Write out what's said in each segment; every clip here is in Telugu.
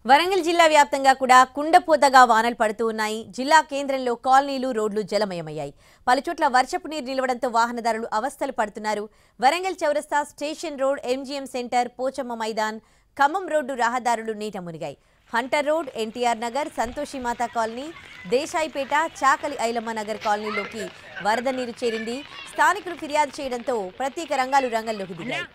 వరంగల్ జిల్లా వ్యాప్తంగా కూడా కుండపోతగా వానలు పడుతూ ఉన్నాయి జిల్లా కేంద్రంలో కాలనీలు రోడ్లు జలమయమయ్యాయి పలుచోట్ల వర్షపు నీరు నిలవడంతో వాహనదారులు అవస్థలు పడుతున్నారు Warangal Chowrasta station road MGM centre Pochamma Maidan Khammam road రహదారులు నీట మునిగాయి hunter road NTR Nagar Santoshi Mata colony Desaipet Chakali Ailamma Nagar కాలనీలోకి వరద నీరు చేరింది స్థానికులు ఫిర్యాదు చేయడంతో ప్రత్యేక రంగాలు రంగంలోకి దిగాయి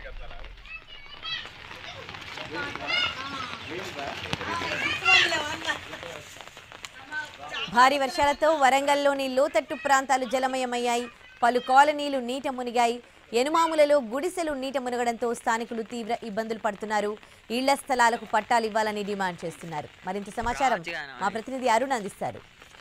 భారీ వర్షాలతో వరంగల్లోని లోతట్టు ప్రాంతాలు జలమయమయ్యాయి పలు కాలనీలు నీట మునిగాయి ఎనుమాములలో గుడిసెలు నీట మునగడంతో స్థానికులు తీవ్ర ఇబ్బందులు పడుతున్నారు ఇళ్ల స్థలాలకు పట్టాలు ఇవ్వాలని డిమాండ్ చేస్తున్నారు మరింత సమాచారం మా ప్రతినిధి అరుణ్ అందిస్తారు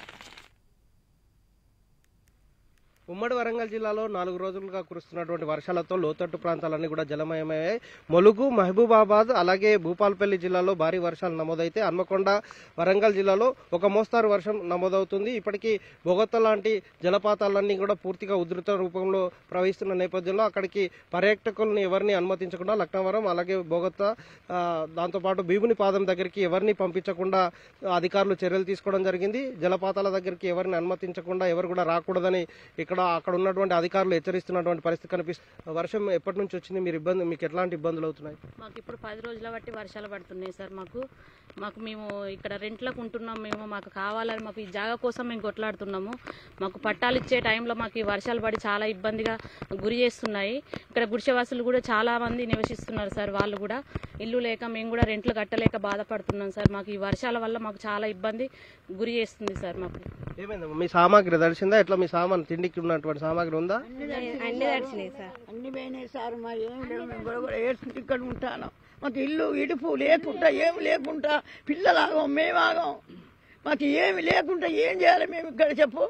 ఉమ్మడి వరంగల్ జిల్లాలో నాలుగు రోజులుగా కురుస్తున్నటువంటి వర్షాలతో లోతట్టు ప్రాంతాలన్నీ కూడా జలమయమయ్యాయి ములుగు మహబూబాబాద్ అలాగే భూపాల్పల్లి జిల్లాలో భారీ వర్షాలు నమోదైతే హన్మకొండ వరంగల్ జిల్లాలో ఒక మోస్తారు వర్షం నమోదవుతుంది ఇప్పటికీ బొగత లాంటి జలపాతాలన్నీ కూడా పూర్తిగా ఉధృత రూపంలో ప్రవహిస్తున్న నేపథ్యంలో అక్కడికి పర్యాటకులను ఎవరిని అనుమతించకుండా లక్నవరం అలాగే బొగత ఆ, దాంతోపాటు భీముని పాదం దగ్గరికి ఎవరిని పంపించకుండా అధికారులు చర్యలు తీసుకోవడం జరిగింది జలపాతాల దగ్గరికి ఎవరిని అనుమతించకుండా ఎవరు కూడా రాకూడదని ఇక్కడ అక్కడ ఉన్నటువంటి అధికారులు హెచ్చరిస్తున్నటువంటి పరిస్థితి కనిపిస్తుంది వర్షం ఎప్పటి నుంచి వచ్చింది మీరు ఇబ్బంది మీకు ఎట్లాంటి ఇబ్బందులు అవుతున్నాయి మాకు ఇప్పుడు పది రోజుల బట్టి వర్షాలు పడుతున్నాయి సార్ మాకు మాకు మేము ఇక్కడ రెంట్లకు ఉంటున్నాం మేము మాకు కావాలని మాకు ఈ జాగా కోసం మేము కొట్లాడుతున్నాము మాకు పట్టాలు ఇచ్చే టైంలో మాకు ఈ వర్షాలు పడి చాలా ఇబ్బందిగా గురి చేస్తున్నాయి ఇక్కడ గుడిసెవాసులు కూడా చాలా మంది నివసిస్తున్నారు సార్ వాళ్ళు కూడా ఇల్లు లేక మేము కూడా రెంట్లు కట్టలేక బాధపడుతున్నాం సార్ మాకు ఈ వర్షాల వల్ల మాకు చాలా ఇబ్బంది గురి చేస్తుంది సార్ మాకు ఏమైంది మీ సామాగ్రి దర్శిందా ఎట్లా మీ సామాన్ తిండికి ఉన్నటువంటి సామాగ్రి ఉందా అన్ని తడిచినాయి సార్ అన్ని పోయినాయి సార్ మరి ఏం లేవు మేము కూడా కూడా ఏడ్చుకుంటూ ఇక్కడ ఉంటాను మాకు ఇల్లు ఇడుపు లేకుండా ఏమి లేకుండా పిల్లలాగం మేమాగం మాకు ఏమి లేకుండా ఏం చేయాలి మేము ఇక్కడ చెప్పు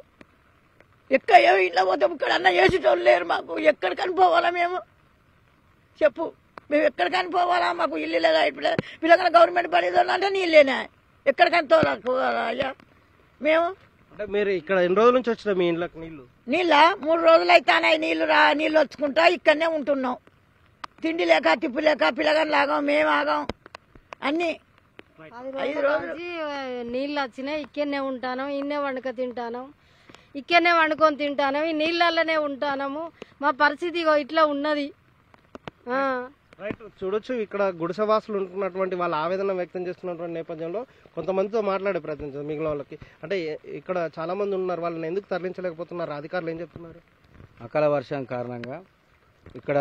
ఎక్కడ ఏమి ఇళ్ళ పోతాం ఇక్కడ అన్న వేసేటోళ్ళు లేరు మాకు ఎక్కడికని పోవాలా మేము చెప్పు మేము ఎక్కడికని పోవాలా మాకు ఇల్లు లేదా ఇప్పుడు పిల్లగా గవర్నమెంట్ పడేదో అంటే నీళ్ళేనా ఎక్కడికని తోలా అయ్యా మేము అంటే మీరు ఇక్కడ ఎన్ని రోజుల నుంచి వచ్చిన మీ ఇంట్లోకి నీళ్లు నీళ్ళ మూడు రోజులు అయితానాయి నీళ్లు రా నీళ్ళు వచ్చుకుంటా ఇక్కడనే ఉంటున్నాం తిండి లేక తిప్పు లేక పిల్లగాని లాగాం మేము ఆగాం అన్ని ఐదు రోజులు నుంచి నీళ్ళు వచ్చినాయి ఇక్కడనే ఉంటాను ఇన్నే వండుక తింటాను ఇక్కడనే వండుకొని తింటాను ఈ నీళ్ళల్లోనే ఉంటాము మా పరిస్థితి ఇగో ఇట్లా ఉన్నది ఆ. రైట్ చూడొచ్చు ఇక్కడ గుడిసెవాసులు ఉంటున్నటువంటి వాళ్ళ ఆవేదన వ్యక్తం చేస్తున్నటువంటి నేపథ్యంలో కొంతమందితో మాట్లాడే ప్రయత్నం చేద్దాం మిగిలిన వాళ్ళకి అంటే ఎ- ఇక్కడ చాలా మంది ఉన్నారు వాళ్ళని ఎందుకు తరలించలేకపోతున్నారు అధికారులు ఏం చెప్తున్నారు అకాల వర్షం కారణంగా ఇక్కడ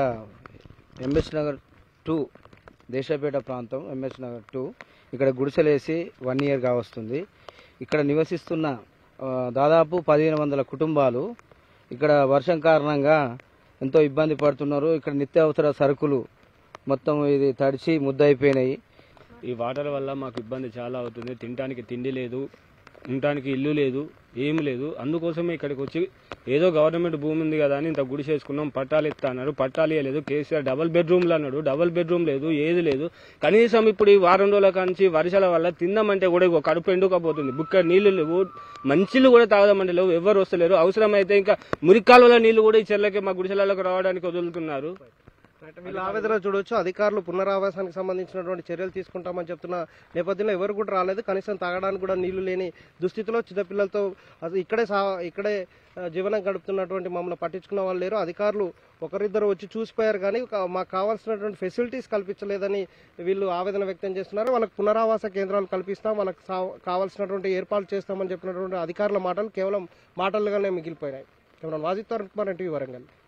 ఎంఎస్ నగర్ టూ దేశపేట ప్రాంతం ఎంఎస్ నగర్ టూ ఇక్కడ గుడిసెలేసి వన్ ఇయర్ కావస్తుంది ఇక్కడ నివసిస్తున్న ఆ, దాదాపు పదిహేను వందల కుటుంబాలు ఇక్కడ వర్షం కారణంగా ఎంతో ఇబ్బంది పడుతున్నారు ఇక్కడ నిత్యావసర సరుకులు మొత్తం ఇది తడిచి ముద్దయిపోయినాయి ఈ వాటర్ వల్ల మాకు ఇబ్బంది చాలా అవుతుంది తినడానికి తిండి లేదు ఉండటానికి ఇల్లు లేదు ఏమి లేదు అందుకోసమే ఇక్కడికి వచ్చి ఏదో గవర్నమెంట్ భూమి ఉంది కదా అని ఇంత గుడి చేసుకున్నాం పట్టాలు ఇస్తా అన్నారు పట్టాలు ఇవ్వలేదు కేసీఆర్ డబల్ బెడ్రూమ్లు అన్నాడు డబల్ బెడ్రూమ్ లేదు ఏది లేదు కనీసం ఇప్పుడు ఈ వారం రోజుల కాంచి వర్షాల వల్ల తిందామంటే కూడా ఇగో కడుపు ఎండుకపోతుంది బుక్క నీళ్లు లేవు మంచిలు కూడా తాగదామంటే లేవు ఎవరు వస్తలేరు అవసరమైతే ఇంకా మురికాలువల నీళ్లు కూడా ఈ చెర్లకి మా గుడిసెలకు రావడానికి వదులుతున్నారు రైట్ వీళ్ళ ఆవేదన చూడొచ్చు అధికారులు పునరావాసానికి సంబంధించినటువంటి చర్యలు తీసుకుంటామని చెప్తున్న నేపథ్యంలో ఎవరు కూడా రాలేదు కనీసం తాగడానికి కూడా నీళ్లు లేని దుస్థితిలో చిన్నపిల్లలతో అసలు ఇక్కడే సా ఇక్కడే ఆ, జీవనం గడుపుతున్నటువంటి మమ్మల్ని పట్టించుకున్న వాళ్ళు లేరు అధికారులు ఒకరిద్దరు వచ్చి చూసిపోయారు కానీ ఒక- మాకు కావాల్సినటువంటి ఫెసిలిటీస్ కల్పించలేదని వీళ్ళు ఆవేదన వ్యక్తం చేస్తున్నారు వాళ్ళకి పునరావాస కేంద్రాలు కల్పిస్తాం వాళ్ళకి సా- కావాల్సినటువంటి ఏర్పాట్లు చేస్తామని చెప్పినటువంటి అధికారుల మాటలు కేవలం మాటలుగానే మిగిలిపోయినాయి కేవలం వాజిత్ కుమార్ ఎన్టీవీ వరంగల్